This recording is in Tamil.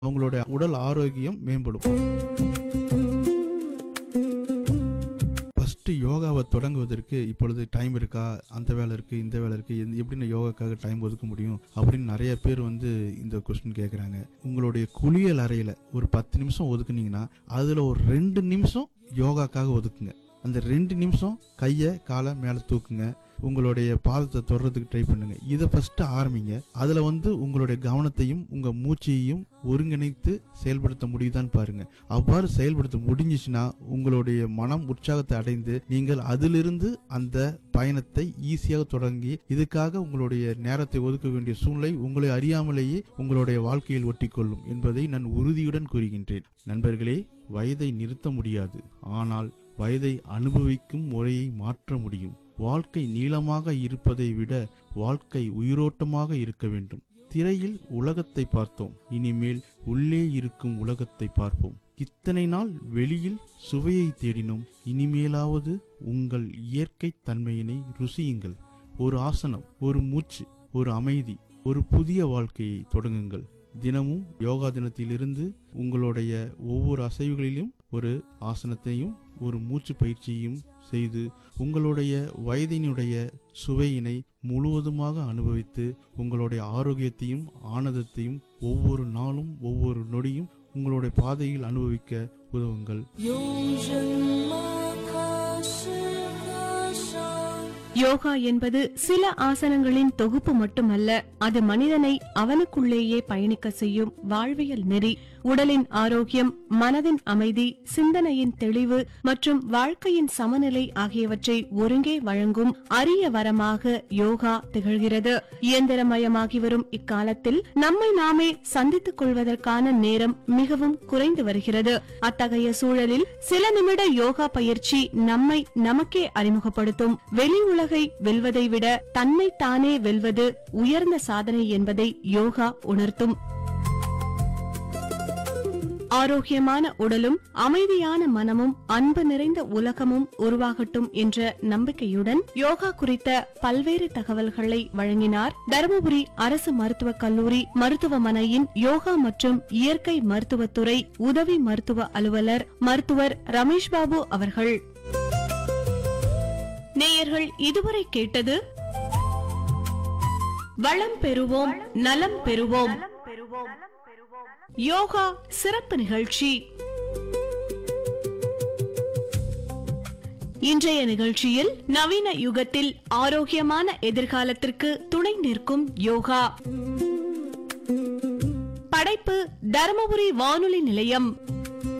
அவங்களோட உடல் ஆரோக்கியம் மேம்படும் ஃபஸ்ட்டு யோகாவை தொடங்குவதற்கு இப்பொழுது டைம் இருக்கா அந்த வேலை இருக்குது இந்த வேலை இருக்குது எந்த- எப்படி நான் யோகாக்காக டைம் ஒதுக்க முடியும் அப்படின்னு நிறைய பேர் வந்து இந்த கொஸ்டின் கேட்குறாங்க உங்களுடைய குளியல் அறையில் ஒரு பத்து நிமிஷம் ஒதுக்குனீங்கன்னா அதில் ஒரு ரெண்டு நிமிஷம் யோகாக்காக ஒதுக்குங்க அந்த ரெண்டு நிமிஷம் கையை காலை மேலே தூக்குங்க உங்களுடைய பாதத்தை தொடுறதுக்கு ட்ரை பண்ணுங்க இதை ஃபர்ஸ்ட் ஆரம்பிங்க அதுல வந்து உங்களுடைய கவனத்தையும் உங்க மூச்சையும் ஒருங்கிணைத்து செயல்படுத்த முடியுதான்னு பாருங்க அவ்வாறு செயல்படுத்த முடிஞ்சிச்சுன்னா உங்களுடைய மனம் உற்சாகத்தை அடைந்து நீங்கள் அதிலிருந்து அந்த பயணத்தை ஈஸியாக தொடங்கி இதுக்காக உங்களுடைய நேரத்தை ஒதுக்க வேண்டிய சூழ்நிலை உங்களை அறியாமலேயே உங்களுடைய வாழ்க்கையில் ஒட்டிக்கொள்ளும் என்பதை நான் உறுதியுடன் கூறுகின்றேன் நண்பர்களே வயதை நிறுத்த முடியாது ஆனால் வயதை அனுபவிக்கும் முறையை மாற்ற முடியும் வாழ்க்கை நீளமாக இருப்பதை விட வாழ்க்கை உயிரோட்டமாக இருக்க வேண்டும் திரையில் உலகத்தை பார்த்தோம் இனிமேல் உள்ளே இருக்கும் உலகத்தை பார்ப்போம் இத்தனை நாள் வெளியில் சுவையை தேடினோம் இனிமேலாவது உங்கள் இயற்கை தன்மையினை ருசியுங்கள் ஒரு ஆசனம் ஒரு மூச்சு ஒரு அமைதி ஒரு புதிய வாழ்க்கையை தொடங்குங்கள் தினமும் யோகா தினத்திலிருந்து உங்களுடைய ஒவ்வொரு அசைவுகளிலும் ஒரு ஆசனத்தையும் ஒரு மூச்சு பயிற்சியையும் செய்து உங்களுடைய வயதினுடைய சுவையினை முழுவதுமாக அனுபவித்து உங்களுடைய ஆரோக்கியத்தையும் ஆனந்தத்தையும் ஒவ்வொரு நாளும் ஒவ்வொரு நொடியும் உங்களுடைய பாதையில் அனுபவிக்க உதவுங்கள் 有什么可是可伤？ யோகா என்பது சில ஆசனங்களின் தொகுப்பு மட்டுமல்ல அது மனிதனை அவனுக்குள்ளேயே பயணிக்க செய்யும் வாழ்வியல் நெறி உடலின் ஆரோக்கியம் மனதின் அமைதி சிந்தனையின் தெளிவு மற்றும் வாழ்க்கையின் சமநிலை ஆகியவற்றை ஒருங்கே வழங்கும் அரிய வரமாக யோகா திகழ்கிறது இயந்திரமயமாகி வரும் இக்காலத்தில் நம்மை நாமே சந்தித்துக் கொள்வதற்கான நேரம் மிகவும் குறைந்து வருகிறது அத்தகைய சூழலில் சில நிமிட யோகா பயிற்சி நம்மை நமக்கே அறிமுகப்படுத்தும் வெளி உலகை வெல்வதை விட தன்னை தானே வெல்வது உயர்ந்த சாதனை என்பதை யோகா உணர்த்தும் ஆரோக்கியமான உடலும் அமைதியான மனமும் அன்பு நிறைந்த உலகமும் உருவாகட்டும் என்ற நம்பிக்கையுடன் யோகா குறித்த பல்வேறு தகவல்களை வழங்கினார் தருமபுரி அரசு மருத்துவக் கல்லூரி மருத்துவமனையின் யோகா மற்றும் இயற்கை மருத்துவத்துறை உதவி மருத்துவ அலுவலர் மருத்துவர் ரமேஷ் பாபு அவர்கள் நேயர்கள் இதுவரை கேட்டது வளம் பெறுவோம் நலம் பெறுவோம் யோகா சிறப்பு நிகழ்ச்சி இன்றைய நிகழ்ச்சியில் நவீன யுகத்தில் ஆரோக்கியமான எதிர்காலத்திற்கு துணை நிற்கும் யோகா படைப்பு தருமபுரி வானொலி நிலையம்